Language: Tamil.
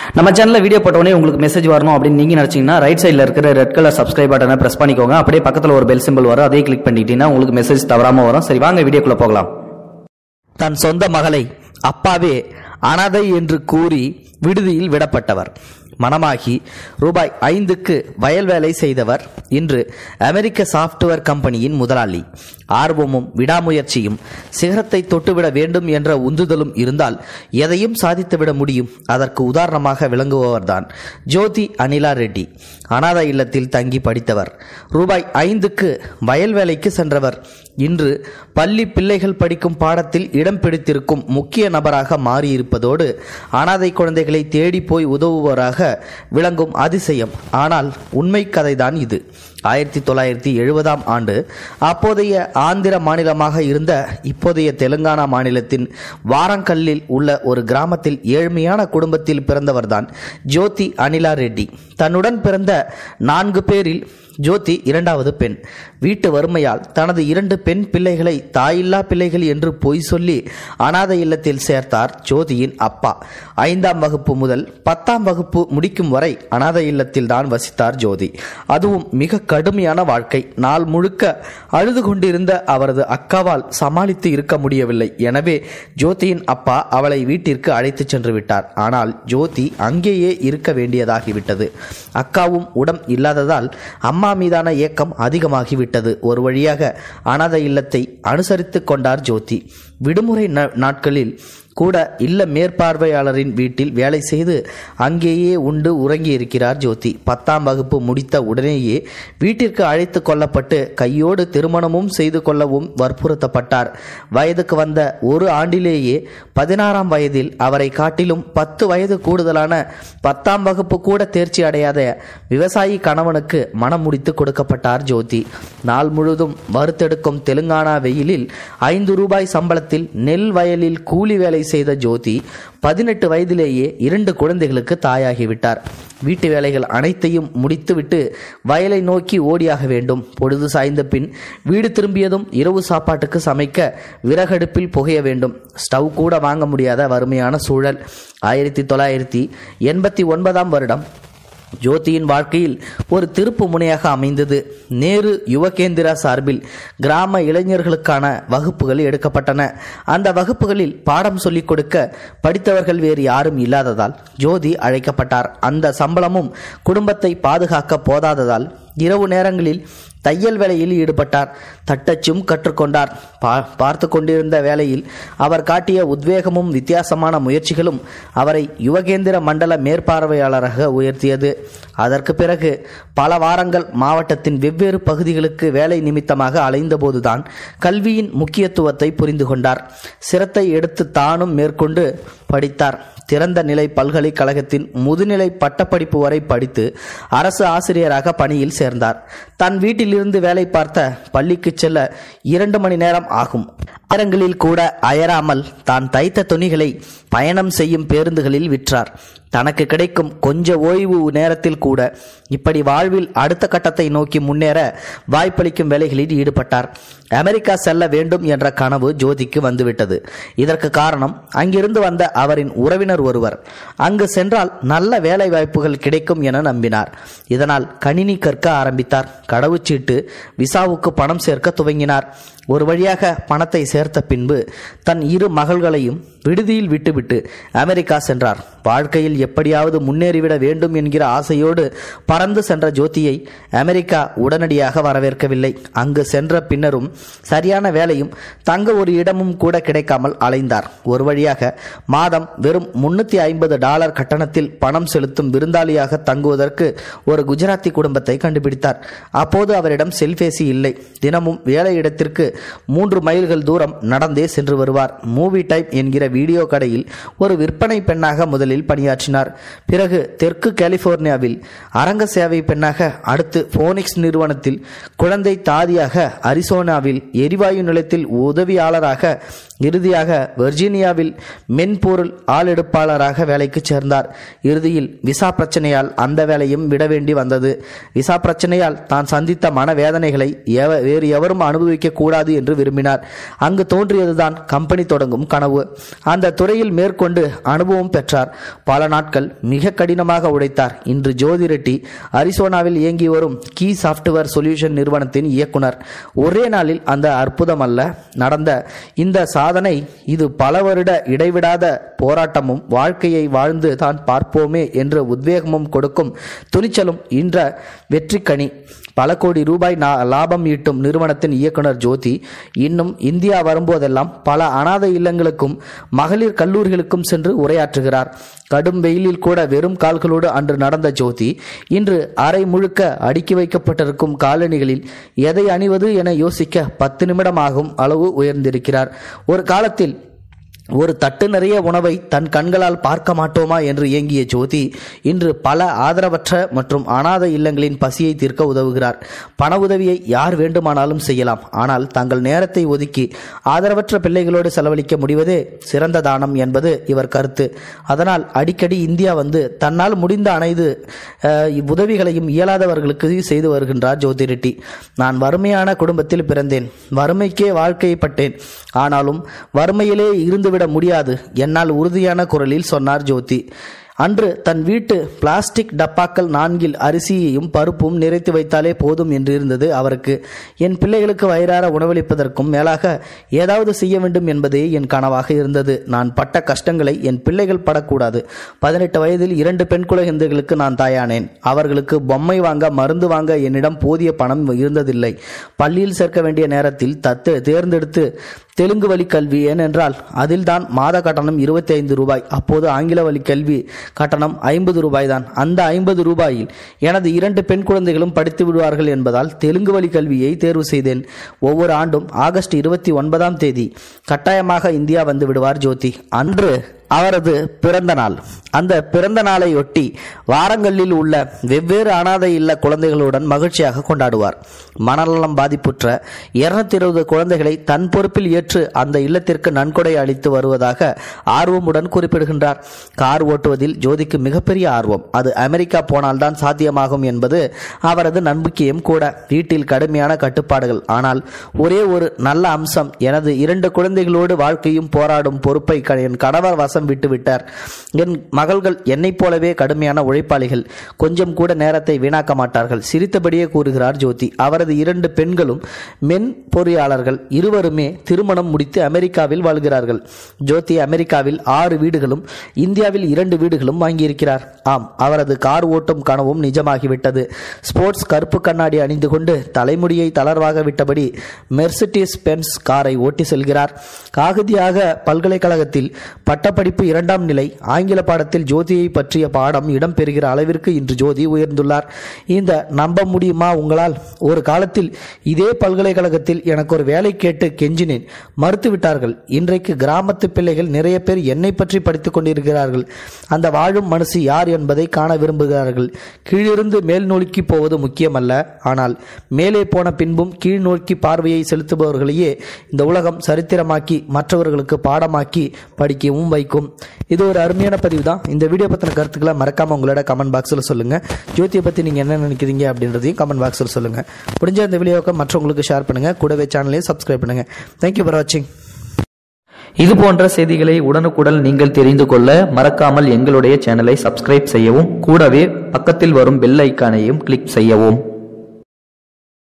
நம்ம சேனலில் வீடியோ போட்டோடனே உங்களுக்கு மெசேஜ் வரணும் அப்படின்னு நீங்கள் நினச்சிங்கன்னா ரைட் சைடில் இருக்கிற ரெட் கலர் சப்ஸ்கிரைப் பட்டனை ப்ரெஸ் பண்ணிக்கோங்க அப்படியே பக்கத்தில் ஒரு பெல் சிம்பிள் வரும் அதையும் கிளிக் பண்ணிட்டீங்கன்னா உங்களுக்கு மெசேஜ் தவறாமல் வரும் சரி வாங்க வீடியோக்குள்ளே போகலாம் தன் சொந்த மகளை அப்பாவே அனாதை என்று கூறி விடுதியில் விடப்பட்டவர் மணமாகி ரூபாய் ஐந்துக்கு வயல் வேலை செய்தவர் இன்று அமெரிக்க சாஃப்ட்வேர் கம்பெனியின் முதலாளி ஆர்வமும் விடாமுயற்சியும் சிகரத்தை தொட்டுவிட வேண்டும் என்ற உந்துதலும் இருந்தால் எதையும் சாதித்துவிட முடியும் அதற்கு உதாரணமாக விளங்குபவர்தான் ஜோதி அனிலா ரெட்டி அனாதை இல்லத்தில் தங்கி படித்தவர் ரூபாய் ஐந்துக்கு வயல் வேலைக்கு சென்றவர் இன்று பள்ளி பிள்ளைகள் படிக்கும் பாடத்தில் இடம் பிடித்திருக்கும் முக்கிய நபராக மாறியிருப்பதோடு அனாதை குழந்தைகளை தேடி போய் உதவுவராக விளங்கும் அதிசயம் ஆனால் உண்மை கதைதான் இது ஆயிரத்தி தொள்ளாயிரத்தி எழுபதாம் ஆண்டு அப்போதைய ஆந்திர மாநிலமாக இருந்த இப்போதைய தெலுங்கானா மாநிலத்தின் வாரங்கல்லில் உள்ள ஒரு கிராமத்தில் ஏழ்மையான குடும்பத்தில் பிறந்தவர்தான் ஜோதி அனிலா ரெட்டி தன்னுடன் பிறந்த நான்கு பேரில் ஜோதி இரண்டாவது பெண் வீட்டு வறுமையால் தனது இரண்டு பெண் பிள்ளைகளை தாயில்லா பிள்ளைகள் என்று பொய் சொல்லி அனாதை இல்லத்தில் சேர்த்தார் ஜோதியின் அப்பா ஐந்தாம் வகுப்பு முதல் பத்தாம் வகுப்பு முடிக்கும் வரை அனாதை இல்லத்தில் தான் வசித்தார் ஜோதி அதுவும் மிக கடுமையான வாழ்க்கை நாள் முழுக்க அழுது கொண்டிருந்த அவரது அக்காவால் சமாளித்து இருக்க முடியவில்லை எனவே ஜோதியின் அப்பா அவளை வீட்டிற்கு அழைத்துச் சென்று விட்டார் ஆனால் ஜோதி அங்கேயே இருக்க வேண்டியதாகிவிட்டது அக்காவும் உடம் இல்லாததால் அம்மா மீதான ஏக்கம் அதிகமாகிவிட்டது ஒரு வழியாக அனாதை இல்லத்தை அனுசரித்து கொண்டார் ஜோதி விடுமுறை நா- நாட்களில் கூட இல்ல மேற்பார்வையாளரின் வீட்டில் வேலை செய்து அங்கேயே உண்டு உறங்கி இருக்கிறார் ஜோதி பத்தாம் வகுப்பு முடித்த உடனேயே வீட்டிற்கு அழைத்து கொள்ளப்பட்டு கையோடு திருமணமும் செய்து கொள்ளவும் வற்புறுத்தப்பட்டார் வயதுக்கு வந்த ஒரு ஆண்டிலேயே பதினாறாம் வயதில் அவரை காட்டிலும் பத்து வயது கூடுதலான பத்தாம் வகுப்பு கூட தேர்ச்சி அடையாத விவசாயி கணவனுக்கு மனம் முடித்து கொடுக்கப்பட்டார் ஜோதி நாள் முழுதும் வறுத்தெடுக்கும் தெலுங்கானா வெயிலில் ஐந்து ரூபாய் சம்பளத்தில் நெல் வயலில் கூலி வேலை செய்த ஜோதி பதினெட்டு வயதிலேயே இரண்டு குழந்தைகளுக்கு தாயாகிவிட்டார் வீட்டு வேலைகள் அனைத்தையும் முடித்துவிட்டு வயலை நோக்கி ஓடியாக வேண்டும் பொழுது சாய்ந்த பின் வீடு திரும்பியதும் இரவு சாப்பாட்டுக்கு சமைக்க விறகடுப்பில் புகைய வேண்டும் ஸ்டவ் கூட வாங்க முடியாத வறுமையான சூழல் ஆயிரத்தி தொள்ளாயிரத்தி எண்பத்தி ஒன்பதாம் வருடம் ஜோதியின் வாழ்க்கையில் ஒரு திருப்பு முனையாக அமைந்தது நேரு யுவகேந்திரா சார்பில் கிராம இளைஞர்களுக்கான வகுப்புகள் எடுக்கப்பட்டன அந்த வகுப்புகளில் பாடம் சொல்லிக் கொடுக்க படித்தவர்கள் வேறு யாரும் இல்லாததால் ஜோதி அழைக்கப்பட்டார் அந்த சம்பளமும் குடும்பத்தை பாதுகாக்க போதாததால் இரவு நேரங்களில் தையல் வேலையில் ஈடுபட்டார் தட்டச்சும் கற்றுக்கொண்டார் பா பார்த்து கொண்டிருந்த வேளையில் அவர் காட்டிய உத்வேகமும் வித்தியாசமான முயற்சிகளும் அவரை யுவகேந்திர மண்டல மேற்பார்வையாளராக உயர்த்தியது அதற்கு பிறகு பல வாரங்கள் மாவட்டத்தின் வெவ்வேறு பகுதிகளுக்கு வேலை நிமித்தமாக அலைந்தபோதுதான் கல்வியின் முக்கியத்துவத்தை புரிந்து கொண்டார் சிரத்தை எடுத்து தானும் மேற்கொண்டு படித்தார் திறந்த நிலை பல்கலைக்கழகத்தின் முதுநிலை பட்டப்படிப்பு வரை படித்து அரசு ஆசிரியராக பணியில் சேர்ந்தார் தன் வீட்டிலிருந்து வேலை பார்த்த பள்ளிக்கு செல்ல இரண்டு மணி நேரம் ஆகும் நேரங்களில் கூட அயராமல் தான் தைத்த துணிகளை பயணம் செய்யும் பேருந்துகளில் விற்றார் தனக்கு கிடைக்கும் கொஞ்ச ஓய்வு நேரத்தில் கூட இப்படி வாழ்வில் அடுத்த கட்டத்தை நோக்கி முன்னேற வாய்ப்பளிக்கும் வேலைகளில் ஈடுபட்டார் அமெரிக்கா செல்ல வேண்டும் என்ற கனவு ஜோதிக்கு வந்துவிட்டது இதற்கு காரணம் அங்கிருந்து வந்த அவரின் உறவினர் ஒருவர் அங்கு சென்றால் நல்ல வேலை வாய்ப்புகள் கிடைக்கும் என நம்பினார் இதனால் கணினி கற்க ஆரம்பித்தார் கடவுச்சீட்டு விசாவுக்கு பணம் சேர்க்க துவங்கினார் ஒரு வழியாக பணத்தை சேர்த்த பின்பு தன் இரு மகள்களையும் விடுதியில் விட்டுவிட்டு அமெரிக்கா சென்றார் வாழ்க்கையில் எப்படியாவது முன்னேறிவிட வேண்டும் என்கிற ஆசையோடு பறந்து சென்ற ஜோதியை அமெரிக்கா உடனடியாக வரவேற்கவில்லை அங்கு சென்ற பின்னரும் சரியான வேலையும் தங்க ஒரு இடமும் கூட கிடைக்காமல் அலைந்தார் ஒரு வழியாக மாதம் வெறும் முன்னூத்தி ஐம்பது டாலர் கட்டணத்தில் பணம் செலுத்தும் விருந்தாளியாக தங்குவதற்கு ஒரு குஜராத்தி குடும்பத்தை கண்டுபிடித்தார் அப்போது அவரிடம் செல்பேசி இல்லை தினமும் வேலை இடத்திற்கு மூன்று மைல்கள் தூரம் நடந்தே சென்று வருவார் மூவி டைப் என்கிற வீடியோ கடையில் ஒரு விற்பனை பெண்ணாக முதலில் பணியாற்றினார் பிறகு தெற்கு கலிபோர்னியாவில் அரங்க சேவை பெண்ணாக அடுத்து போனிக்ஸ் நிறுவனத்தில் குழந்தை தாதியாக அரிசோனாவில் எரிவாயு நிலையத்தில் உதவியாளராக இறுதியாக வெர்ஜீனியாவில் மென்பொருள் ஆளெடுப்பாளராக வேலைக்கு சேர்ந்தார் இறுதியில் விசா பிரச்சனையால் அந்த வேலையும் விட வேண்டி வந்தது விசா பிரச்சனையால் தான் சந்தித்த மனவேதனைகளை எவ- வேறு எவரும் அனுபவிக்க கூடாது என்று விரும்பினார் அங்கு தோன்றியதுதான் கம்பெனி தொடங்கும் கனவு அந்த துறையில் மேற்கொண்டு அனுபவம் பெற்றார் பல நாட்கள் மிக கடினமாக உழைத்தார் இன்று ஜோதி ரெட்டி அரிசோனாவில் இயங்கி வரும் கீ சாஃப்ட்வேர் சொல்யூஷன் நிறுவனத்தின் இயக்குனர் ஒரே நாளில் அந்த அற்புதம் அல்ல நடந்த இந்த சாதனை இது பல வருட இடைவிடாத போராட்டமும் வாழ்க்கையை வாழ்ந்து தான் பார்ப்போமே என்ற உத்வேகமும் கொடுக்கும் துணிச்சலும் இன்ற வெற்றிக்கனி பல கோடி ரூபாய் நா- லாபம் ஈட்டும் நிறுவனத்தின் இயக்குனர் ஜோதி இன்னும் இந்தியா வரும்போதெல்லாம் பல அனாதை இல்லங்களுக்கும் மகளிர் கல்லூரிகளுக்கும் சென்று உரையாற்றுகிறார் கடும் வெயிலில் கூட வெறும் கால்களோடு அன்று நடந்த ஜோதி இன்று அரை முழுக்க அடுக்கி வைக்கப்பட்டிருக்கும் காலணிகளில் எதை அணிவது என யோசிக்க பத்து நிமிடம் ஆகும் அளவு உயர்ந்திருக்கிறார் ஒரு காலத்தில் ஒரு தட்டு நிறைய உணவை தன் கண்களால் பார்க்க மாட்டோமா என்று இயங்கிய ஜோதி இன்று பல ஆதரவற்ற மற்றும் அனாதை இல்லங்களின் பசியை தீர்க்க உதவுகிறார் பண உதவியை யார் வேண்டுமானாலும் செய்யலாம் ஆனால் தங்கள் நேரத்தை ஒதுக்கி ஆதரவற்ற பிள்ளைகளோடு செலவழிக்க முடிவதே சிறந்த தானம் என்பது இவர் கருத்து அதனால் அடிக்கடி இந்தியா வந்து தன்னால் முடிந்த அனைத்து அஹ், உதவிகளையும் இயலாதவர்களுக்கு செய்து வருகின்றார் ஜோதி ரெட்டி நான் வறுமையான குடும்பத்தில் பிறந்தேன் வறுமைக்கே வாழ்க்கைப்பட்டேன் ஆனாலும் வறுமையிலே இருந்துவிட முடியாது என்னால் உறுதியான குரலில் சொன்னார் ஜோதி அன்று தன் வீட்டு பிளாஸ்டிக் டப்பாக்கள் நான்கில் அரிசியையும் பருப்பும் நிறைத்து வைத்தாலே போதும் என்று இருந்தது அவருக்கு என் பிள்ளைகளுக்கு வயிறார உணவளிப்பதற்கும் மேலாக ஏதாவது செய்ய வேண்டும் என்பதே என் கனவாக இருந்தது நான் பட்ட கஷ்டங்களை என் பிள்ளைகள் படக்கூடாது பதினெட்டு வயதில் இரண்டு பெண் குழந்தைகளுக்கு நான் தாயானேன் அவர்களுக்கு பொம்மை வாங்க மருந்து வாங்க என்னிடம் போதிய பணம் இருந்ததில்லை பள்ளியில் சேர்க்க வேண்டிய நேரத்தில் தத்து தேர்ந்தெடுத்து தெலுங்கு வழி கல்வி ஏனென்றால் அதில்தான் மாத கட்டணம் இருபத்தி ஐந்து ரூபாய் அப்போது ஆங்கில வழி கல்வி கட்டணம் ஐம்பது ரூபாய் தான் அந்த ஐம்பது ரூபாயில் எனது இரண்டு பெண் குழந்தைகளும் படித்து விடுவார்கள் என்பதால் தெலுங்கு வழி கல்வியை தேர்வு செய்தேன் ஒவ்வொரு ஆண்டும் ஆகஸ்ட் இருபத்தி ஒன்பதாம் தேதி கட்டாயமாக இந்தியா வந்து விடுவார் ஜோதி அன்று அவரது பிறந்த நாள் அந்த பிறந்த நாளையொட்டி வாரங்களில் உள்ள வெவ்வேறு அனாதை இல்ல குழந்தைகளுடன் மகிழ்ச்சியாக கொண்டாடுவார் மனநலம் பாதிப்புற்ற இருநூத்தி இருபது குழந்தைகளை தன் பொறுப்பில் ஏற்று அந்த இல்லத்திற்கு நன்கொடை அளித்து வருவதாக ஆர்வமுடன் குறிப்பிடுகின்றார் கார் ஓட்டுவதில் ஜோதிக்கு மிகப்பெரிய ஆர்வம் அது அமெரிக்கா போனால்தான் சாத்தியமாகும் என்பது அவரது நம்பிக்கையும் கூட வீட்டில் கடுமையான கட்டுப்பாடுகள் ஆனால் ஒரே ஒரு நல்ல அம்சம் எனது இரண்டு குழந்தைகளோடு வாழ்க்கையும் போராடும் பொறுப்பை க- என் கணவர் வசம் விட்டு விட்டார் என் மகள்கள் என்னைப் போலவே கடுமையான உழைப்பாளிகள் கொஞ்சம் கூட நேரத்தை வீணாக்க மாட்டார்கள் சிரித்தபடியே கூறுகிறார் ஜோதி அவரது இரண்டு பெண்களும் மென் பொறியாளர்கள் இருவருமே திருமணம் முடித்து அமெரிக்காவில் வாழ்கிறார்கள் ஜோதி அமெரிக்காவில் ஆறு வீடுகளும் இந்தியாவில் இரண்டு வீடுகளும் வாங்கியிருக்கிறார் ஆம் அவரது கார் ஓட்டும் கனவும் நிஜமாகிவிட்டது ஸ்போர்ட்ஸ் கருப்பு கண்ணாடி அணிந்து கொண்டு தலைமுடியை தளர்வாக விட்டபடி மெர்சிடிஸ் பென்ஸ் காரை ஓட்டி செல்கிறார் காகதியாக பல்கலைக்கழகத்தில் பட்டப்படிப்பு இரண்டாம் நிலை ஆங்கில பாடத்தில் ஜோதியை பற்றிய பாடம் இடம்பெறுகிற அளவிற்கு இன்று ஜோதி உயர்ந்துள்ளார் இந்த நம்ப முடியுமா உங்களால் ஒரு காலத்தில் இதே பல்கலைக்கழகத்தில் எனக்கு ஒரு வேலை கேட்டு கெஞ்சினேன் மறுத்து விட்டார்கள் இன்றைக்கு கிராமத்து பிள்ளைகள் நிறைய பேர் என்னை பற்றி படித்துக் கொண்டிருக்கிறார்கள் அந்த வாழும் மனசு யார் என்பதை காண விரும்புகிறார்கள் கீழிருந்து மேல் நோக்கி போவது முக்கியமல்ல ஆனால் மேலே போன பின்பும் கீழ் நோக்கி பார்வையை செலுத்துபவர்களையே இந்த உலகம் சரித்திரமாக்கி மற்றவர்களுக்கு பாடமாக்கி படிக்கவும் வைக்கும் இது ஒரு அருமையான பதிவு தான் இந்த வீடியோ பற்றின கருத்துக்களை மறக்காம உங்களோட கமெண்ட் பாக்ஸில் சொல்லுங்க ஜோதியை பற்றி நீங்கள் என்ன நினைக்கிறீங்க அப்படின்றதையும் கமெண்ட் பாக்ஸில் சொல்லுங்க முடிஞ்ச இந்த வீடியோவை மற்றவங்களுக்கு ஷேர் பண்ணுங்க கூடவே சேனலையும் சப்ஸ்கிரைப் பண்ணுங்க தேங்க்யூ ஃபார் வாட்சிங் இது போன்ற செய்திகளை உடனுக்குடன் நீங்கள் தெரிந்து கொள்ள மறக்காமல் எங்களுடைய சேனலை சப்ஸ்கிரைப் செய்யவும் கூடவே பக்கத்தில் வரும் பெல் ஐக்கானையும் கிளிக் செய்யவும்